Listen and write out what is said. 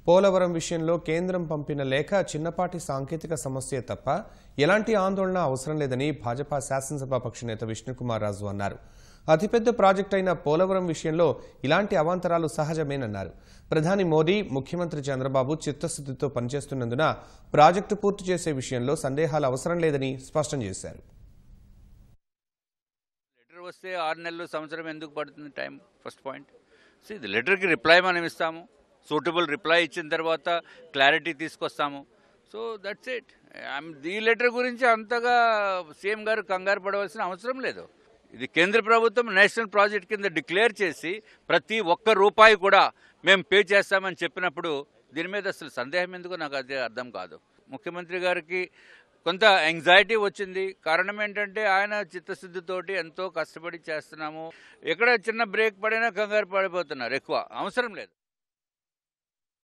పోలవరం విషయంలో కేంద్రం పంపిన లేఖ చిన్నపాటి సాంకేతిక సమస్య తప్ప ఎలాంటి ఆందోళన అవసరం లేదని భాజపా శాసనసభాపక్ష నేత విష్ణుకుమార్ రాజు అన్నారు అతిపెద్ద ప్రాజెక్ట్ అయిన పోలవరం విషయంలో ఇలాంటి అవాంతరాలు సహజమేనన్నారు ప్రధాని మోదీ ముఖ్యమంత్రి చంద్రబాబు చిత్తశుద్ధితో పనిచేస్తున్నందున ప్రాజెక్టు పూర్తి చేసే విషయంలో సందేహాలు అవసరం లేదని స్పష్టం చేశారు లెటర్ వస్తే ఆరు నెలలు సంవత్సరం ఎందుకు పడుతుంది టైం ఫస్ట్ పాయింట్ సో ఇది లెటర్కి రిప్లై మనం ఇస్తాము సూటబుల్ రిప్లై ఇచ్చిన తర్వాత క్లారిటీ తీసుకొస్తాము సో దట్స్ ఇట్ ఈ లెటర్ గురించి అంతగా సీఎం గారు కంగారు పడవలసిన అవసరం లేదు ఇది కేంద్ర ప్రభుత్వం నేషనల్ ప్రాజెక్ట్ కింద డిక్లేర్ చేసి ప్రతి ఒక్క రూపాయి కూడా మేము పే చేస్తామని చెప్పినప్పుడు దీని మీద అసలు సందేహం ఎందుకు నాకు అదే అర్థం కాదు ముఖ్యమంత్రి గారికి కొంత యాంగ్జైటీ వచ్చింది కారణం ఏంటంటే ఆయన చిత్తశుద్ధితోటి ఎంతో కష్టపడి చేస్తున్నాము ఎక్కడ చిన్న బ్రేక్ పడినా కంగారు పడిపోతున్నారు ఎక్కువ అవసరం లేదు